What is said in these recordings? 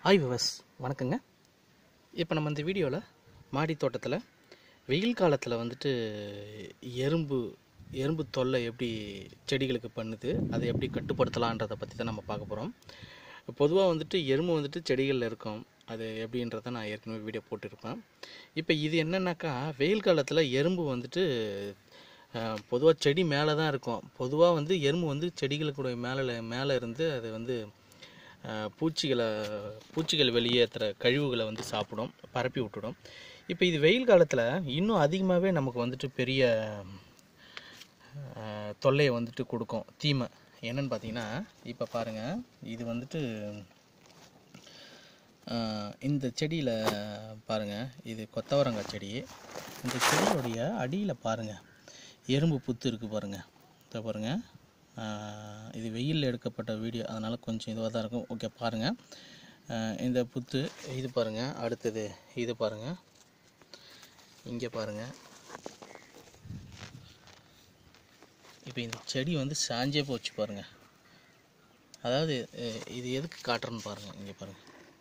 hi விவஸ் வணக்கங்க இப்போ நம்ம இந்த வீடியோவில் மாடி தோட்டத்தில் வெயில் காலத்தில் வந்துட்டு எறும்பு எறும்பு தொல்லை எப்படி செடிகளுக்கு பண்ணுது அதை எப்படி கட்டுப்படுத்தலான்றதை பற்றி தான் நம்ம பார்க்க போகிறோம் பொதுவாக வந்துட்டு எறும்பு வந்துட்டு செடிகளில் இருக்கும் அது எப்படின்றத நான் ஏற்கனவே வீடியோ போட்டிருப்பேன் இப்போ இது என்னன்னாக்கா வெயில் காலத்தில் எறும்பு வந்துட்டு பொதுவாக செடி மேலே தான் இருக்கும் பொதுவாக வந்து எறும்பு வந்து செடிகளுக்குடைய மேலே மேலே இருந்து அது வந்து அஹ், பூச்சிகளை பூச்சிகள் வெளியேற்றுற கழிவுகளை வந்து சாப்பிடும் பரப்பி விட்டுடும் இப்போ இது வெயில் காலத்தில் இன்னும் அதிகமாகவே நமக்கு வந்துட்டு பெரிய அஹ், தொல்லையை வந்துட்டு கொடுக்கும் தீமை என்னன்னு பார்த்தீங்கன்னா இப்போ பாருங்கள் இது வந்துட்டு அஹ், இந்த செடியில் பாருங்கள் இது கொத்தவரங்காய் செடி இந்த செடியோடைய அடியில் பாருங்கள் எறும்பு புத்து இருக்குது பாருங்கள் இதை பாருங்கள் ஆஹ் இது வெயிலில் எடுக்கப்பட்ட வீடியோ அதனால் கொஞ்சம் இதுவாக தான் இருக்கும் ஓகே பாருங்கள் ஆஹ் இந்த புத்து இது பாருங்கள் அடுத்தது இது பாருங்கள் இங்கே பாருங்கள் இப்போ இந்த செடி வந்து சாஞ்சே போச்சு பாருங்கள் அதாவது அஹ் இது எதுக்கு காட்டுறேன்னு பாருங்கள் இங்கே பாருங்கள்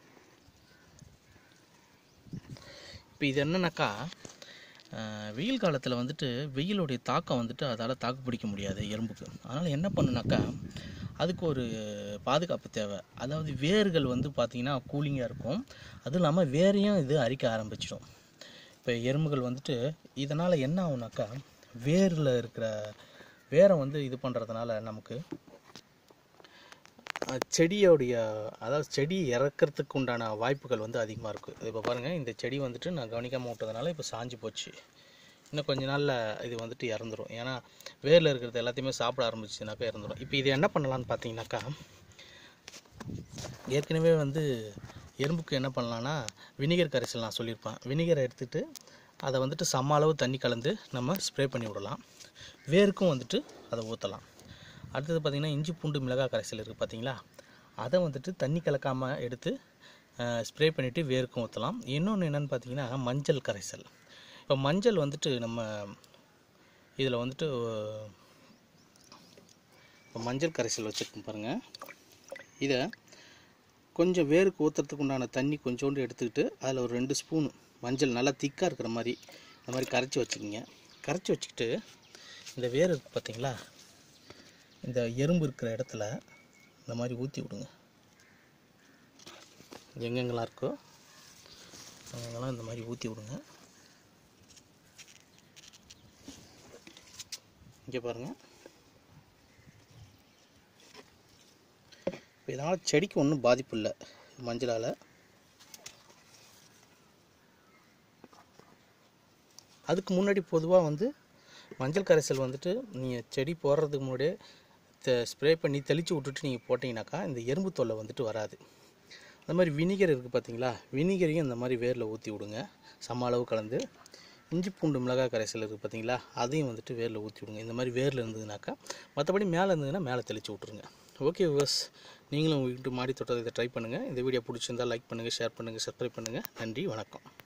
இப்போ இது என்னன்னாக்கா ஆஹ் வெயில் காலத்தில் வந்துட்டு வெயிலுடைய தாக்கம் வந்துட்டு அதால் தாக்கு பிடிக்க முடியாது எறும்புக்கு அதனால் என்ன பண்ணுனாக்கா அதுக்கு ஒரு பாதுகாப்பு தேவை அதாவது வேர்கள் வந்து பார்த்திங்கன்னா கூலிங்காக இருக்கும் அதுவும் இல்லாமல் வேரையும் இது அரிக்க ஆரம்பிச்சிடும் இப்போ எறும்புகள் வந்துட்டு இதனால் என்ன ஆகுனாக்கா வேரில் இருக்கிற வேரை வந்து இது பண்ணுறதுனால நமக்கு அஹ் செடியோடைய அதாவது செடி இறக்கிறதுக்கு உண்டான வாய்ப்புகள் வந்து அதிகமாக இருக்குது இப்போ பாருங்கள் இந்த செடி வந்துட்டு நான் கவனிக்காமல் விட்டதுனால இப்போ சாஞ்சு போச்சு இன்னும் கொஞ்ச நாளில் இது வந்துட்டு இறந்துரும் ஏன்னா வேரில் இருக்கிறது எல்லாத்தையுமே சாப்பிட ஆரம்பிச்சுனாக்கா இறந்துரும் இப்போ இது என்ன பண்ணலான்னு பார்த்தீங்கன்னாக்கா ஏற்கனவே வந்து எறும்புக்கு என்ன பண்ணலான்னா வினிகர் கரைசல் நான் சொல்லியிருப்பேன் வினிகரை எடுத்துகிட்டு அதை வந்துட்டு சம அளவு தண்ணி கலந்து நம்ம ஸ்ப்ரே பண்ணி விடலாம் வேருக்கும் வந்துட்டு அதை ஊற்றலாம் அடுத்தது பார்த்திங்கன்னா இஞ்சி பூண்டு மிளகாய் கரைசல் இருக்குது பார்த்தீங்களா அதை வந்துட்டு தண்ணி கலக்காமல் எடுத்து ஸ்ப்ரே பண்ணிவிட்டு வேருக்கும் ஊற்றலாம் இன்னொன்று என்னென்னு பார்த்தீங்கன்னா மஞ்சள் கரைசல் இப்போ மஞ்சள் வந்துட்டு நம்ம இதில் வந்துட்டு இப்போ மஞ்சள் கரைசல் வச்சுருக்கோம் பாருங்கள் இதை கொஞ்சம் வேருக்கு ஊற்றுறதுக்கு உண்டான தண்ணி கொஞ்சோண்டு எடுத்துக்கிட்டு அதில் ஒரு ரெண்டு ஸ்பூன் மஞ்சள் நல்லா திக்காக இருக்கிற மாதிரி இந்த மாதிரி கரைச்சி வச்சுக்கிங்க கரைச்சி வச்சுக்கிட்டு இந்த வேர் இருக்குது பார்த்தீங்களா இந்த எறும்பு இருக்கிற இடத்துல இந்த மாதிரி ஊற்றி விடுங்க எங்கெங்கெல்லாம் இருக்கோ அங்கெல்லாம் இந்த மாதிரி ஊற்றி விடுங்க இங்கே பாருங்கள் இப்போ இதனால் செடிக்கு ஒன்றும் பாதிப்பு இல்லை மஞ்சளால் அதுக்கு முன்னாடி பொதுவாக வந்து மஞ்சள் கரைசல் வந்துட்டு நீங்கள் செடி போடுறதுக்கு முன்னாடியே ஸ்ப்ரே பண்ணி தெளித்து விட்டுட்டு நீங்கள் போட்டிங்கனாக்கா இந்த எறும்பு தொல்லை வந்துட்டு வராது அந்த மாதிரி வினிகர் இருக்குது பார்த்தீங்களா வினிகரையும் இந்த மாதிரி வேரில் ஊற்றி விடுங்க சம அளவு கலந்து இஞ்சி பூண்டு மிளகாய் கரைசல் இருக்குது பார்த்தீங்களா அதையும் வந்துட்டு வேரில் ஊற்றி விடுங்க இந்த மாதிரி வேரில் இருந்ததுனாக்கா மற்றபடி மேலே இருந்ததுன்னா மேலே தெளித்து விட்ருங்க ஓகே விவஸ் நீங்களும் உங்கள் வீட்டு மாடி தோட்டத்தை இதை ட்ரை பண்ணுங்கள் இந்த வீடியோ பிடிச்சிருந்தால் லைக் பண்ணுங்கள் ஷேர் பண்ணுங்கள் சப்ஸ்கிரைப் பண்ணுங்கள் நன்றி வணக்கம்